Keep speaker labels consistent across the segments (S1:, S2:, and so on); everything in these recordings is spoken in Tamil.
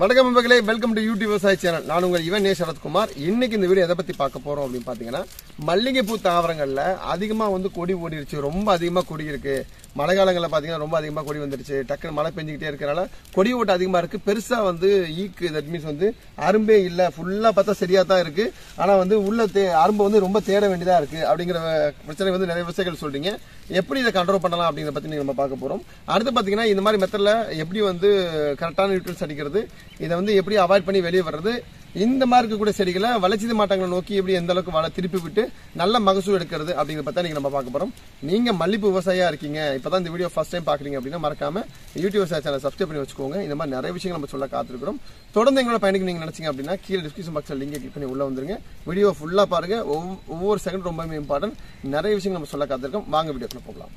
S1: வணக்கம் நண்பர்களே வெல்கம் டு யூடியூப் விவசாய சேனல் நான் உங்கள் இவன் நே சரத்குமார் இன்னைக்கு இந்த வீடியோ எதை பத்தி பார்க்க போறோம் அப்படின்னு பாத்தீங்கன்னா மல்லிகைப்பூ தாவரங்கள்ல அதிகமா வந்து கொடி ஓடிருச்சு ரொம்ப அதிகமா கொடி இருக்கு மழை காலங்களில் பார்த்தீங்கன்னா ரொம்ப அதிகமாக கொடி வந்துருச்சு டக்குன்னு மழை பெஞ்சிக்கிட்டே இருக்கறனால கொடி ஓட்டு அதிகமாக இருக்கு பெருசா வந்து ஈக்கு தட் மீன்ஸ் வந்து அரும்பே இல்லை ஃபுல்லாக பார்த்தா சரியா தான் இருக்கு ஆனா வந்து உள்ள தே அரும்பு வந்து ரொம்ப தேட வேண்டியதா இருக்கு அப்படிங்கிற பிரச்சனை வந்து நிறைய விவசாயிகள் சொல்றீங்க எப்படி இதை கண்ட்ரோல் பண்ணலாம் அப்படிங்கிறத பத்தி நீங்க நம்ம பார்க்க போறோம் அடுத்து பாத்தீங்கன்னா இந்த மாதிரி மெத்தட்ல எப்படி வந்து கரெக்டான நியூட்ரன்ஸ் அடிக்கிறது இதை வந்து எப்படி அவாய்ட் பண்ணி வெளியே வர்றது இந்த மாதிரி இருக்கக்கூடிய செடிகளை வளர்ச்சி மாட்டங்களை நோக்கி எப்படி எந்த அளவுக்கு வள திருப்பி விட்டு நல்ல மகசூல் எடுக்கிறது அப்படிங்கிறத பத்தி நீங்க நம்ம பார்க்க போறோம் நீங்க மல்லிப்பூ விவசாயியா இருக்கீங்க இப்பதான் இந்த வீடியோ ஃபர்ஸ்ட் டைம் பாக்குறீங்க அப்படின்னா மறக்காம யூடியூப் விவசாய சேனல் சப்ஸ்கிரைப் பண்ணி வச்சுக்கோங்க இந்த மாதிரி நிறைய விஷயங்கள் நம்ம சொல்ல காத்திருக்கிறோம் தொடர்ந்து எங்களோட பயணிக்கு நீங்க நினைச்சீங்க அப்படின்னா கீழே டிஸ்கிரிப்ஷன் பாக்ஸ்ல லிங்க் கிளிக் பண்ணி உள்ள வந்துருங்க வீடியோ ஃபுல்லா பாருங்க ஒவ்வொரு- ஒவ்வொரு செகண்ட் ரொம்ப இம்பார்ட்டன்ட் நிறைய விஷயங்கள் நம்ம சொல்ல காத்திருக்கோம் வாங்க வீடியோக்குள்ள போகலாம்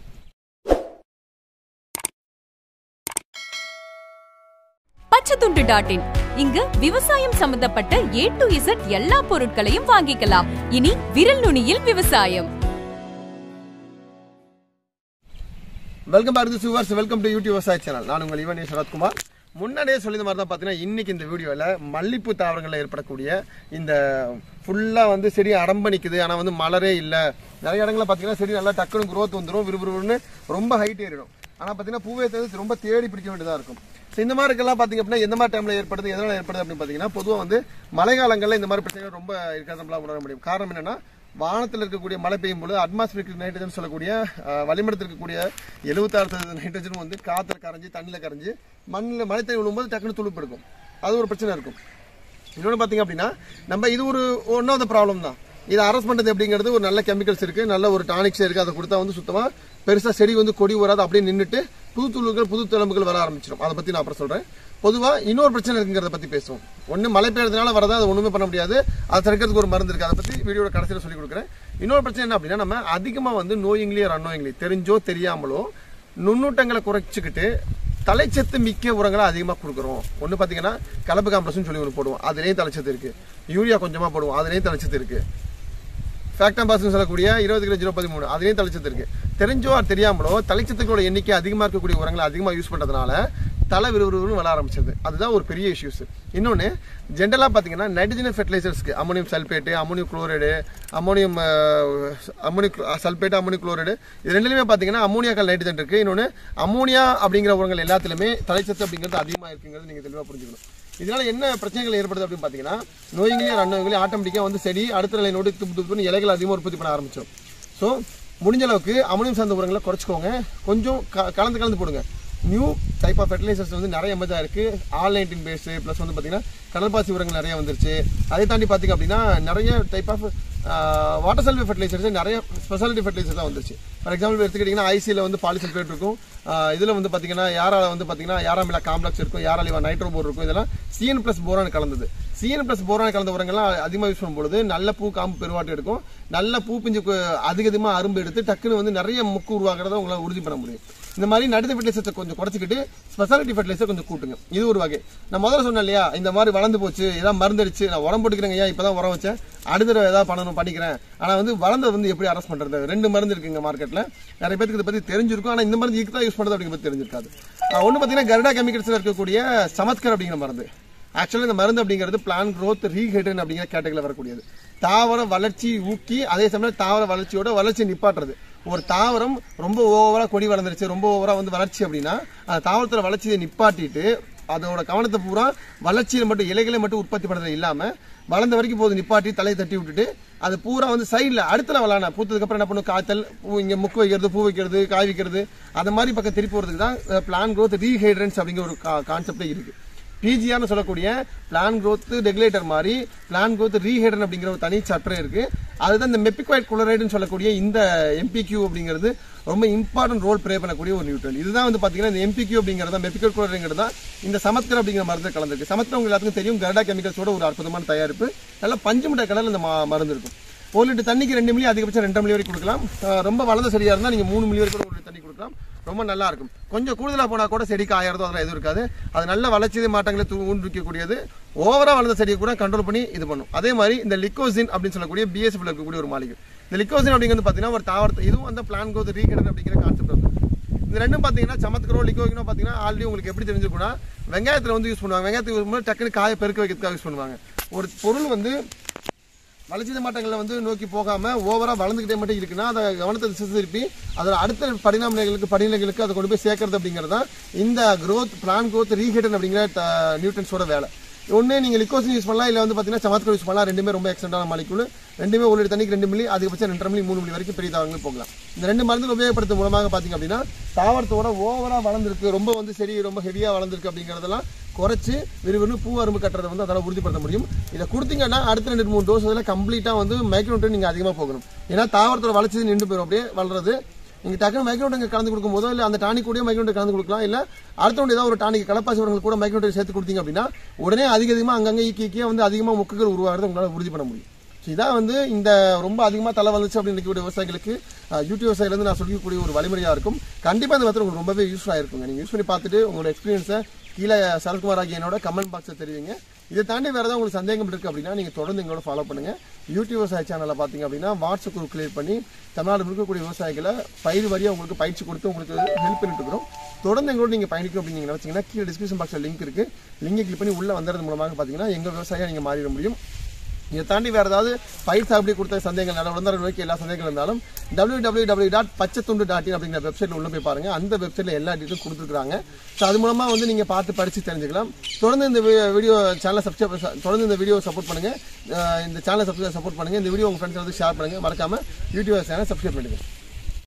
S2: பச்சைத்துண்டு டாட் இன் இங்கு விவசாயம் சம்பந்தப்பட்ட ஏ டு இசட் எல்லா பொருட்களையும் வாங்கிக்கலாம் இனி விரல் நுனியில் விவசாயம்
S1: welcome back to viewers welcome to YouTube விவசாய சேனல் நான் உங்கள் இவன் சரத்குமார் முன்னாடியே சொல்லியிருந்த மாதிரி தான் பார்த்தீங்கன்னா இன்னைக்கு இந்த வீடியோவில் மல்லிப்பூ தாவரங்களில் ஏற்படக்கூடிய இந்த ஃபுல்லாக வந்து செடி அடம்ப நிக்குது ஆனால் வந்து மலரே இல்லை நிறைய இடங்களில் பார்த்தீங்கன்னா செடி நல்லா டக்குனு growth வந்துடும் விறுவிறுன்னு ரொம்ப ஹைட் ஏறிடும் ஆனால் பார்த்தீங்கன்னா பூவே தேடி ரொம்ப தேடி பிடிக்க வேண்டியதாக இருக்கும் ஸோ இந்த மாதிரி இருக்கலாம் பார்த்தீங்க அப்படின்னா எந்த மாதிரி டைமில் ஏற்படுது எதனால் ஏற்படுது அப்படின்னு பார்த்தீங்கன்னா பொதுவாக வந்து மழை காலங்களில் இந்த மாதிரி பிரச்சனைகள் ரொம்ப இருக்கிறத நம்மளால உணர முடியும் காரணம் என்னன்னா வானத்தில் இருக்கக்கூடிய மழை பெய்யும் பொழுது அட்மாஸ்பியரிக் நைட்ரஜன் சொல்லக்கூடிய அஹ், வளிமண்டலத்தில் இருக்கக்கூடிய எழுபத்தாறு சதவீத நைட்ரஜன் வந்து காத்துல கரைஞ்சி தண்ணியில் கரைஞ்சி மண்ணில் மழை தண்ணி விழும்போது டக்குனு துளுப்பு எடுக்கும் அது ஒரு பிரச்சனை இருக்கும் இன்னொன்று பார்த்தீங்க அப்படின்னா நம்ம இது ஒரு ஒன் ஆஃப் த ப்ராப்ளம் தான் இதை அரெஸ்ட் பண்ணுறது எப்படிங்கிறது ஒரு நல்ல கெமிக்கல்ஸ் இருக்கு நல்ல ஒரு டானிக்ஸ் இருக்கு அதை கொடுத்தா வந்து சுத்தமா பெருசா செடி வந்து கொடி வராது அப்படியே நின்றுட்டு புது துளுகள் புது தழும்புகள் வர ஆரம்பிச்சிடும் அதை பத்தி நான் அப்புறம் சொல்றேன் பொதுவா இன்னொரு பிரச்சனை இருக்குங்கிறத பத்தி பேசுவோம் ஒண்ணு மழை பெய்யறதுனால வரதா அது ஒண்ணுமே பண்ண முடியாது அதை தடுக்கிறதுக்கு ஒரு மருந்து இருக்கு அதை பத்தி வீடியோட கடைசியில் சொல்லி கொடுக்குறேன் இன்னொரு பிரச்சனை என்ன அப்படின்னா நம்ம அதிகமா வந்து நோயிங்லேயே அன்னோயிங்லி தெரிஞ்சோ தெரியாமலோ நுண்ணூட்டங்களை குறைச்சிக்கிட்டு தலைச்சத்து மிக்க உரங்களை அதிகமாக கொடுக்குறோம் ஒன்று பார்த்தீங்கன்னா கலப்பு காம்ப்ளஸ்னு சொல்லி ஒன்று போடுவோம் அதுலேயும் தலைச்சத்து இருக்கு யூரியா கொஞ்சமாக போடுவோம் அதுலேயும் தலைச்சத்து இருக்கு ஃபேக்டம் பாஸ்னு சொல்லக்கூடிய இருபது கிலோ ஜீரோ பதிமூணு அதுலேயும் தலைச்சத்து இருக்கு தெரிஞ்சோ அது தெரியாமலோ தலைச்சத்துக்களோட எண்ணிக்கை அதிகமாக இருக்கக்கூடிய உரங்களை அதிகமாக யூஸ் பண்ணுறதுனால தலை விறுவிறுன்னு வளர ஆரம்பிச்சது அதுதான் ஒரு பெரிய இஷ்யூஸ் இன்னொன்று ஜென்ரலாக பார்த்தீங்கன்னா நைட்ரஜன் ஃபெர்டிலைசர்ஸ்க்கு ammonium sulphate ammonium chloride ammonium ammonium sulphate ammonium chloride இது ரெண்டுலையுமே பார்த்தீங்கன்னா அமோனியா கல் நைட்ரஜன் இருக்கு இன்னொன்று அமோனியா அப்படிங்கிற உரங்கள் எல்லாத்துலையுமே தலைச்சத்து அப்படிங்கிறது அதிகமாக இருக்குங்கிறது நீங்கள் தெளிவாக புரிஞ்சுக்கணும் இதனால என்ன பிரச்சனைகள் ஏற்படுது அப்படின்னு பார்த்தீங்கன்னா நோய்களையும் ரன்னோய்களையும் ஆட்டோமேட்டிக்காக வந்து செடி அடுத்த நிலை நோடி துப்பு துப்புன்னு இலைகள் அதிகமாக உற்பத்தி பண்ண ஆரம்பிச்சோம் ஸோ முடிஞ்ச அளவுக்கு அமோனியம் சார்ந்த உரங்களை குறைச்சிக்கோங்க கொஞ்சம் க- கலந்து கலந்து போடுங்க நியூ டைப் ஆஃப் ஃபெர்டிலைசர்ஸ் வந்து நிறைய எமர்ஜ் இருக்கு ஆல் நைன்டீன் பேஸ் ப்ளஸ் வந்து பார்த்தீங்கன்னா கடல்பாசி உரங்கள் நிறைய வந்துருச்சு அதை தாண்டி பார்த்தீங்க அப்படின்னா நிறைய type of water sulphate fertilisers நிறைய ஸ்பெஷாலிட்டி ஃபெர்டிலைசர்ஸ் தான் வந்துருச்சு ஃபார் எக்ஸாம்பிள் எடுத்துக்கிட்டிங்கன்னா ஐசியில் வந்து பாலிசல்ஃபேட் இருக்கும் இதில் வந்து பார்த்தீங்கன்னா யாரால வந்து பார்த்தீங்கன்னா யாராமிலா காம்ப்ளெக்ஸ் இருக்கும் யாராலிவா நைட்ரோபோர் இருக்கும் இதெல்லாம் சிஎன் பிளஸ் போரான் கலந்தது சிஎன் பிளஸ் போரான் கலந்த உரங்கள்லாம் அதிகமாக யூஸ் பண்ணும்பொழுது நல்ல பூ காம்பு பெருவாட்டு எடுக்கும் நல்ல பூ பிஞ்சு கு- அதிக அதிகமாக அரும்பு எடுத்து டக்குன்னு வந்து நிறைய முக்கு உருவாகிறத உங்களால் உறுதி பண்ண முடியும் இந்த மாதிரி நடுத்த ஃபெர்டிலைசர்ஸை கொஞ்சம் குறைச்சிக்கிட்டு ஸ்பெஷாலிட்டி ஃபெர்டிலைசர் கொஞ்சம் கூட்டுங்க இது ஒரு வகை நான் முதல்ல சொன்னேன் இல்லையா இந்த மாதிரி வளர்ந்து போச்சு ஏதாவது மருந்தடிச்சு நான் உரம் போட்டுக்கிறேங்க ஏன் இப்பதான் உரம் வச்சேன் அடுத்த தடவை ஏதாவது பண்ணணும் பண்ணிக்கிறேன் ஆனா வந்து வளர்ந்தது வந்து எப்படி அரெஸ்ட் பண்றது ரெண்டு மருந்து இருக்குங்க மார்க்கெட்ல நிறைய பேருக்கு இதை பத்தி தெரிஞ்சிருக்கும் ஆனா இந்த மருந்து இதுக்கு தான் யூஸ் பண்றது அப்படிங்கிற பத்தி தெரிஞ்சிருக்காது ஆஹ் ஒண்ணு பாத்தீங்கன்னா கருடா கெமிக்கல்ஸ்ல இருக்கக்கூடிய சமத்கர் அப்படிங்கிற மருந்து ஆக்சுவலி இந்த மருந்து அப்படிங்கிறது பிளான் growth ரீஹெடன் அப்படிங்கிற கேட்டகரியில் வரக்கூடியது தாவர வளர்ச்சி ஊக்கி அதே சமயம் தாவர வளர்ச்சியோட வளர்ச்சி நிப்பாட்டுறது ஒரு தாவரம் ரொம்ப ஓவரா கொடி வளர்ந்துருச்சு ரொம்ப ஓவரா வந்து வளர்ச்சி அப்படின்னா அந்த தாவரத்தோட வளர்ச்சியை நிப்பாட்டிட்டு அதோட கவனத்தை பூரா வளர்ச்சியில மட்டும் இலைகளை மட்டும் உற்பத்தி பண்றது இல்லாம வளர்ந்த வரைக்கும் போது நிப்பாட்டி தலையை தட்டி விட்டுட்டு அது பூரா வந்து சைடில் அடுத்த லெவலான பூத்ததுக்கு அப்புறம் என்ன பண்ணும் காய்த்தல் பூ இங்க முக்கு வைக்கிறது பூ வைக்கிறது காய் வைக்கிறது அந்த மாதிரி பக்கம் திருப்பி போறதுக்கு தான் பிளான் growth ரீஹைட்ரன்ஸ் அப்படிங்கிற ஒரு கான்செப்டே இருக்கு பிஜிஆர்னு சொல்லக்கூடிய பிளான் growth ரெகுலேட்டர் மாதிரி பிளான் growth ரீஹைடன் அப்படிங்கிற ஒரு தனி சாப்டர் இருக்கு அதுதான் இந்த மெப்பிக்வைட் குளோரைடுன்னு சொல்லக்கூடிய இந்த எம்பிக்யூ அப்படிங்கிறது ரொம்ப இம்பார்ட்டன்ட் ரோல் ப்ளே பண்ணக்கூடிய ஒரு நியூட்ரல் இதுதான் வந்து பாத்தீங்கன்னா இந்த எம்பிக்யூ அப்படிங்கிறது மெப்பிக்வைட் குளோரைடுங்கிறது தான் இந்த சமத்கர் அப்படிங்கிற மருந்து கலந்துருக்கு சமத்கர் உங்களுக்கு எல்லாத்துக்கும் தெரியும் கர்டா கெமிக்கல்ஸோட ஒரு அற்புதமான தயாரிப்பு நல்லா பஞ்சு மிட்டாய் கலர்ல இந்த ம- மருந்து இருக்கும் ஒரு லிட்டர் தண்ணிக்கு ரெண்டு மில்லி அதிகபட்சம் ரெண்டரை மில்லி வரைக்கும் கொடுக்கலாம் அஹ் ரொம்ப வளர்ந்த செடியா இருந்தா நீங்க மூணு மில்லி வரைக்கும் கூட ஒரு லிட்டர் தண்ணி கொடுக்கலாம் ரொம்ப நல்லா இருக்கும் கொஞ்சம் கூடுதலா போனா கூட செடிக்கு ஆயிரதோ அதெல்லாம் எதுவும் இருக்காது அது நல்ல வளர்ச்சி மாற்றங்களை தூ- ஊன்றுவிக்கக்கூடியது ஓவரா வளர்ந்த செடியை கூட கண்ட்ரோல் பண்ணி இது பண்ணும் அதே மாதிரி இந்த லிக்கோசின் அப்படின்னு சொல்லக்கூடிய பிஎஸ்எஃப்ல இருக்கக்கூடிய ஒரு மாளிகை இந்த லிக்கோசின் அப்படிங்கிறது பாத்தீங்கன்னா ஒரு தாவரத்தை இதுவும் அந்த பிளான் கோத் ரீகடன் அப்படிங்கிற கான்செப்ட் வந்து இந்த ரெண்டும் பார்த்தீங்கன்னா சமத்துக்கிறோம் லிக்கோக்கினோ பார்த்தீங்கன்னா ஆல்ரெடி உங்களுக்கு எப்படி தெரிஞ்சிருக்கும்னா வெங்காயத்தில் வந்து யூஸ் பண்ணுவாங்க வெங்காயத்துக்கு யூஸ் பண்ணும்போது டக்குனு காய பெருக்க வைக்கிறதுக்காக யூஸ் பண்ணுவாங்க ஒரு பொருள் வந்து வளர்ச்சி மாற்றங்களை வந்து நோக்கி போகாம ஓவரா வளர்ந்துகிட்டே மட்டும் இருக்குன்னா அதை கவனத்தை திசை திருப்பி அதோட அடுத்த படிநிலைகளுக்கு படிநிலைகளுக்கு அதை கொண்டு போய் சேர்க்கறது அப்படிங்கிறது தான் இந்த growth பிளான் growth ரீஹேட்டன் அப்படிங்கிற நியூட்ரன்ஸோட வேலை ஒன்று நீங்கள் லிக்கோசின் யூஸ் பண்ணலாம் இல்லை வந்து பார்த்தீங்கன்னா சமத்கோ யூஸ் பண்ணலாம் ரெண்டுமே ரொம்ப எக்ஸலண்டான மாலிகுல் ரெண்டுமே ஒரு லிட்டர் தண்ணிக்கு ரெண்டு மில்லி அதிகபட்சம் ரெண்டரை மில்லி மூணு மில்லி வரைக்கும் பெரிய தாவரங்கள் போகலாம் இந்த ரெண்டு மருந்துகள் உபயோகப்படுத்தும் மூலமாக பார்த்தீங்க அப்படின்னா தாவரத்தோட ஓவரா வளர்ந்துருக்கு ரொம்ப வந்து செடி ரொம்ப ஹெவியாக வளர்ந்துருக்கு அப்படிங்கிறதெல்லாம் குறைச்சு விறுவிறு பூ அரும்பு கட்டுறதை வந்து அதால உறுதிப்படுத்த முடியும் இதை கொடுத்தீங்கன்னா அடுத்த ரெண்டு மூணு டோஸ் இதில் கம்ப்ளீட்டாக வந்து மைக்ரோட்டன் நீங்கள் அதிகமாக போகணும் ஏன்னா தாவரத்தோட வளர்ச்சி நின்று போயிடும் அப்படியே வளர்றது நீங்கள் டக்குனு மைக்ரோட்டன் கலந்து கொடுக்கும் போதோ இல்லை அந்த டானிக் கூட மைக்ரோட்டன் கலந்து கொடுக்கலாம் இல்லை அடுத்தவங்க ஏதாவது ஒரு டானிக் கலப்பாசி உரங்கள் கூட மைக்ரோட்டன் சேர்த்து கொடுத்தீங்க அப்படின்னா உடனே அதிக அதிகமாக அங்கங்கே ஈக்கி ஈக்கியாக வந்து அதிகமாக முக்குகள் உருவாகிறது உங்களால் உறுதி பண்ண முடியும் ஸோ இதான் வந்து இந்த ரொம்ப அதிகமாக தலை வந்துச்சு அப்படின்னு நினைக்கக்கூடிய விவசாயிகளுக்கு அஹ், யூடியூப் விவசாயிலேருந்து நான் சொல்லக்கூடிய ஒரு வழிமுறையாக இருக்கும் கண்டிப்பாக இந்த மெத்தட் உங்களுக்கு ரொம்பவே யூஸ்ஃபுல்லாக இருக்குங்க நீங்கள் யூஸ் பண்ணி பார்த்துட்டு உங்களோட எக்ஸ்பீரியன்ஸை கீழே சரத்குமார் ஆகிய என்னோட கமெண்ட் பாக்ஸில் தெரிவிங்க இதை தாண்டி வேறு ஏதாவது உங்களுக்கு சந்தேகம் இருக்குது அப்படின்னா நீங்கள் தொடர்ந்து எங்களோட ஃபாலோ பண்ணுங்கள் யூடியூப் விவசாய சேனலில் பார்த்தீங்க அப்படின்னா வாட்ஸ்அப் குரூப் கிளியர் பண்ணி தமிழ்நாடு இருக்கக்கூடிய விவசாயிகளை பயிர் வழியாக உங்களுக்கு பயிற்சி கொடுத்து உங்களுக்கு ஹெல்ப் பண்ணிட்டு இருக்கிறோம் தொடர்ந்து எங்களோட நீங்கள் பயணிக்கணும் அப்படின்னு நீங்கள் நினச்சிங்கன்னா கீழே டிஸ்கிரிப்ஷன் பாக்ஸில் லிங்க் இருக்குது லிங்கை கிளிக் பண்ணி உள்ளே வந்துறது மூலமாக பார்த்தீங்கன்னா எங்கள் விவசாயியாக நீங்கள் மாறிட முடியும் இதை தாண்டி வேறு ஏதாவது பயிர் சாகுபடி கொடுத்த சந்தேகங்கள் நல்ல உடனே நோக்கி எல்லா சந்தேகங்கள் இருந்தாலும் டபிள்யூ டபிள்யூ டபிள்யூ டாட் பச்சைத்துண்டு டாட் இன் அப்படிங்கிற வெப்சைட்டில் உள்ள போய் பாருங்க அந்த வெப்சைட்டில் எல்லா டீட்டெயிலும் கொடுத்துருக்காங்க ஸோ அது மூலமாக வந்து நீங்கள் பார்த்து படித்து தெரிஞ்சுக்கலாம் தொடர்ந்து இந்த வீடியோ சேனலை சப்ஸ்கிரைப் தொடர்ந்து இந்த வீடியோ சப்போர்ட் பண்ணுங்க அஹ் இந்த சேனலை சப்ஸ்கிரைப் சப்போர்ட் பண்ணுங்க இந்த வீடியோ உங்கள் ஃப்ரெண்ட்ஸ் வந்து ஷேர் பண்ணுங்க மறக்காம யூடியூப் சேனலை சப்ஸ்கிரைப் பண்ணுங்க